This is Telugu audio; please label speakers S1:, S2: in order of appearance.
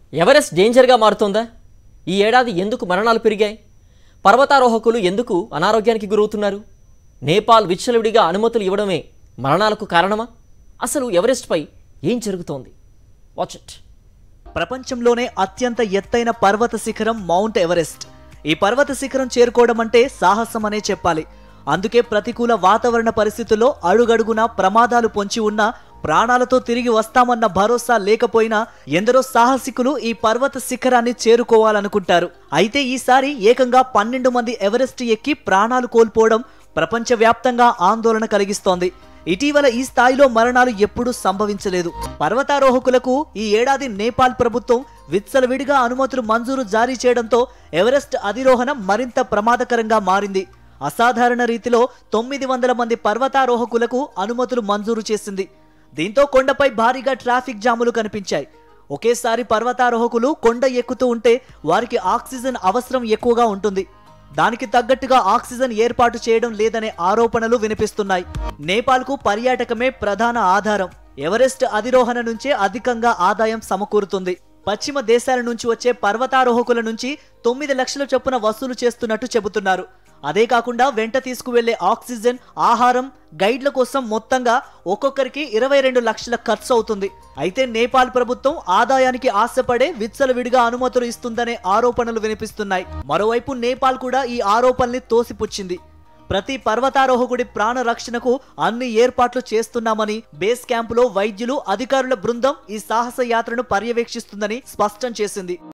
S1: ఎవరెస్ట్ డేంజర్గా మారుతోందా ఈ ఏడాది ఎందుకు మరణాలు పెరిగాయి పర్వతారోహకులు ఎందుకు అనారోగ్యానికి గురవుతున్నారు నేపాల్ విచ్చలవిడిగా అనుమతులు ఇవ్వడమే మరణాలకు కారణమా అసలు ఎవరెస్ట్పై ఏం జరుగుతోంది వాచ్ ఇట్
S2: ప్రపంచంలోనే అత్యంత ఎత్తైన పర్వత శిఖరం మౌంట్ ఎవరెస్ట్ ఈ పర్వత శిఖరం చేరుకోవడం అంటే సాహసం అనే చెప్పాలి అందుకే ప్రతికూల వాతావరణ పరిస్థితుల్లో అడుగడుగునా ప్రమాదాలు పొంచి ఉన్న ప్రాణాలతో తిరిగి వస్తామన్న భరోసా లేకపోయినా ఎందరో సాహసికులు ఈ పర్వత శిఖరాన్ని చేరుకోవాలనుకుంటారు అయితే ఈసారి ఏకంగా పన్నెండు మంది ఎవరెస్ట్ ఎక్కి ప్రాణాలు కోల్పోవడం ప్రపంచవ్యాప్తంగా ఆందోళన కలిగిస్తోంది ఇటీవల ఈ స్థాయిలో మరణాలు ఎప్పుడూ సంభవించలేదు పర్వతారోహకులకు ఈ ఏడాది నేపాల్ ప్రభుత్వం విచ్చలవిడిగా అనుమతులు మంజూరు జారీ చేయడంతో ఎవరెస్ట్ అధిరోహణం మరింత ప్రమాదకరంగా మారింది అసాధారణ రీతిలో తొమ్మిది వందల మంది పర్వతారోహకులకు అనుమతులు మంజూరు చేసింది దీంతో కొండపై భారీగా ట్రాఫిక్ జాములు కనిపించాయి ఒకేసారి పర్వతారోహకులు కొండ ఎక్కుతూ ఉంటే వారికి ఆక్సిజన్ అవసరం ఎక్కువగా ఉంటుంది దానికి తగ్గట్టుగా ఆక్సిజన్ ఏర్పాటు చేయడం లేదనే ఆరోపణలు వినిపిస్తున్నాయి నేపాల్కు పర్యాటకమే ప్రధాన ఆధారం ఎవరెస్ట్ అధిరోహణ నుంచే అధికంగా ఆదాయం సమకూరుతుంది పశ్చిమ దేశాల నుంచి వచ్చే పర్వతారోహకుల నుంచి తొమ్మిది లక్షల చొప్పున వసూలు చేస్తున్నట్టు చెబుతున్నారు అదే కాకుండా వెంట తీసుకువెళ్లే ఆక్సిజన్ ఆహారం గైడ్ల కోసం మొత్తంగా ఒక్కొక్కరికి ఇరవై రెండు లక్షల ఖర్చు అవుతుంది అయితే నేపాల్ ప్రభుత్వం ఆదాయానికి ఆశపడే విచ్చలవిడిగా అనుమతులు ఇస్తుందనే ఆరోపణలు వినిపిస్తున్నాయి మరోవైపు నేపాల్ కూడా ఈ ఆరోపణల్ని తోసిపుచ్చింది ప్రతి పర్వతారోహకుడి ప్రాణ రక్షణకు అన్ని ఏర్పాట్లు చేస్తున్నామని బేస్ క్యాంపులో వైద్యులు అధికారుల బృందం ఈ సాహస యాత్రను పర్యవేక్షిస్తుందని స్పష్టం చేసింది